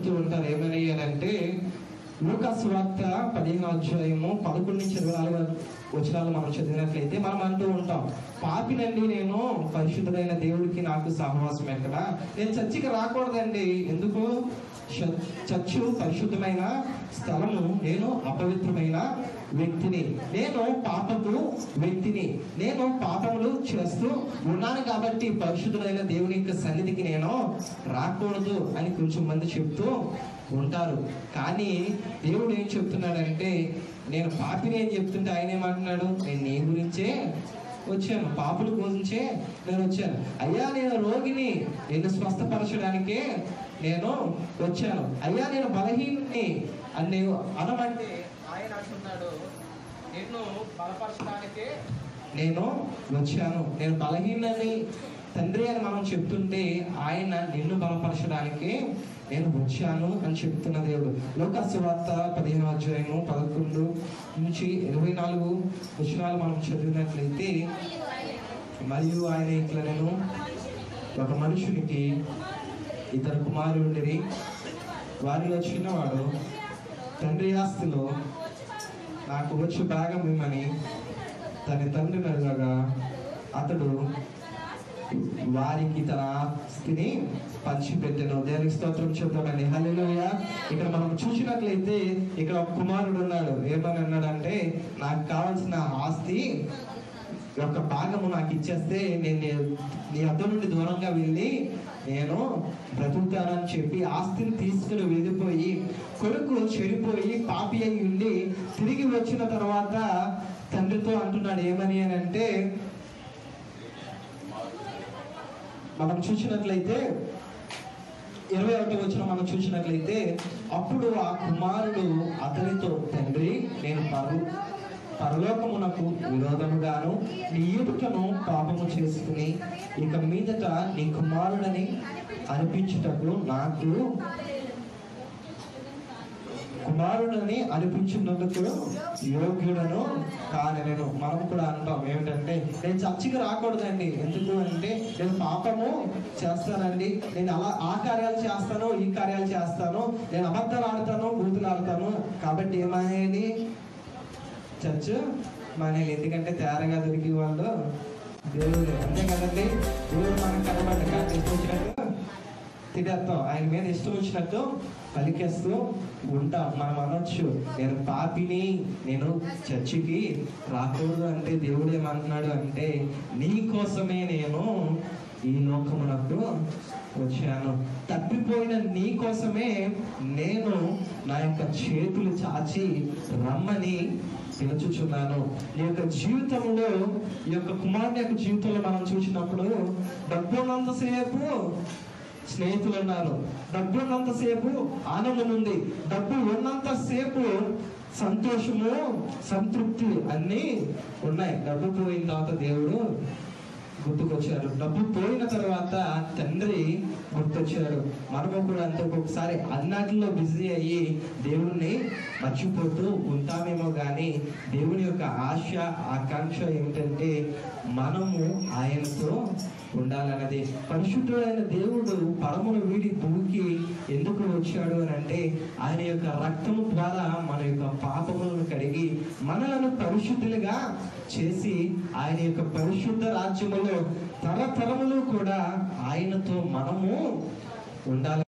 చెప్తూ ఉంటారు ఏమని అంటే లూకాసు వార్త పదిహేను అధ్యాయము పదకొండు నుంచి ఇరవై నాలుగు వచనాలు మనం చదివినట్లయితే మనం అంటూ ఉంటాం పాపినండి నేను పరిశుద్ధుడైన దేవుడికి నాకు సహవాసం ఎక్కడ నేను చర్చికి రాకూడదండి ఎందుకు చ- చర్చు పరిశుద్ధమైన స్థలము నేను అపవిత్రమైన వ్యక్తిని నేను పాపపు వ్యక్తిని నేను పాపములు చేస్తూ ఉన్నాను కాబట్టి పరిశుద్ధుడైన దేవుని యొక్క సన్నిధికి నేను రాకూడదు అని కొంచెం మంది చెప్తూ ఉంటారు కానీ దేవుడు ఏం చెప్తున్నాడంటే నేను పాపిని అని చెప్తుంటే ఆయన ఏమంటున్నాడు నేను నీ గురించే వచ్చాను పాపుల గురించే నేను వచ్చాను అయ్యా నేను రోగిని నేను స్వస్థపరచడానికే నేను వచ్చాను అయ్యా నేను బలహీనుని అని నేను అనమంటే ఆయన అంటున్నాడు నిన్ను బలపరచడానికే నేను వచ్చాను నేను బలహీనని తండ్రి అని మనం చెప్తుంటే ఆయన నిన్ను బలపరచడానికి నేను వచ్చాను అని చెప్తున్న దేవుడు లోకాసు వార్త పదిహేను అధ్యాయము పదకొండు నుంచి ఇరవై నాలుగు వచనాలు మనం చదివినట్లయితే మరియు ఆయన ఇట్లా నేను ఒక మనుషునికి ఇద్దరు కుమారుండిరి వారిలో చిన్నవాడు తండ్రి ఆస్తిలో నాకు వచ్చి భాగం ఇమ్మని తన తండ్రిని అడగగా అతడు వారికి తన ఆస్తిని పంచిపెట్టెను దేనికి స్తోత్రం చెప్తామండి హల్లెలూయ ఇక్కడ మనం చూసినట్లయితే ఇక్కడ ఒక కుమారుడు ఉన్నాడు ఏమని అన్నాడంటే నాకు కావాల్సిన ఆస్తి యొక్క భాగము నాకు ఇచ్చేస్తే నేను నీ- నీ అద్ద నుండి దూరంగా వెళ్ళి నేను బ్రతుకుతానని చెప్పి ఆస్తిని తీసుకుని వెళ్ళిపోయి కొడుకు చెడిపోయి పాపి అయి ఉండి తిరిగి వచ్చిన తర్వాత తండ్రితో అంటున్నాడు ఏమని అని అంటే మనం చూసినట్లయితే ఇరవై ఒకటి వచ్చిన మనం చూసినట్లయితే అప్పుడు ఆ కుమారుడు అతనితో తండ్రి నేను పరు పరలోకమునకు విరోధముగాను నీ ఎదుటను పాపము చేసుకుని ఇక మీదట నీ కుమారుడని అనిపించుటకు నాకు కుమారుడని అనిపించినందుకు యోగ్యుడను కానెను మనం కూడా అంటాం ఏమిటంటే నేను చర్చికి రాకూడదండి ఎందుకు అంటే నేను పాపము చేస్తానండి నేను అలా ఆ కార్యాలు చేస్తాను ఈ కార్యాలు చేస్తాను నేను అబద్ధాలు ఆడతాను బూతులు ఆడతాను కాబట్టి ఏమనేది చర్చ్ మానేది ఎందుకంటే తేరగా దొరికి వాళ్ళు దేవుడు అంతే కదండి దేవుడు మనకు కనబడ్డ కానీ ఇష్టం వచ్చినట్టు తిడేస్తాం ఆయన మీద ఇష్టం వచ్చినట్టు పలికేస్తూ ఉంటాం మనం అనొచ్చు నేను పాపిని నేను చర్చికి రాకూడదు అంటే దేవుడు ఏమంటున్నాడు అంటే నీ కోసమే నేను ఈ లోకమునకు వచ్చాను తప్పిపోయిన నీ కోసమే నేను నా యొక్క చేతులు చాచి రమ్మని పిలుచుచున్నాను నీ యొక్క జీవితంలో ఈ యొక్క కుమారుని యొక్క జీవితంలో మనం చూసినప్పుడు డబ్బు ఉన్నంతసేపు స్నేహితులు ఉన్నారు డబ్బు ఉన్నంతసేపు ఆనందం ఉంది డబ్బు ఉన్నంతసేపు సంతోషము సంతృప్తి అన్నీ ఉన్నాయి డబ్బు పోయిన తర్వాత దేవుడు గుర్తుకొచ్చారు డబ్బు పోయిన తర్వాత తండ్రి గుర్తొచ్చారు మనము కూడా అంతే ఒక్కొక్కసారి అన్నిటిలో బిజీ అయ్యి దేవుణ్ణి మర్చిపోతూ ఉంటామేమో కానీ దేవుని యొక్క ఆశ ఆకాంక్ష ఏమిటంటే మనము ఆయనతో ఉండాలన్నది పరిశుద్ధుడైన దేవుడు పరమును వీడి భూమికి ఎందుకు వచ్చాడు అని అంటే ఆయన యొక్క రక్తము ద్వారా మన యొక్క పాపములను కడిగి మనలను పరిశుద్ధులుగా చేసి ఆయన యొక్క పరిశుద్ధ రాజ్యములో తరతరములు కూడా ఆయనతో మనము ఉండాలని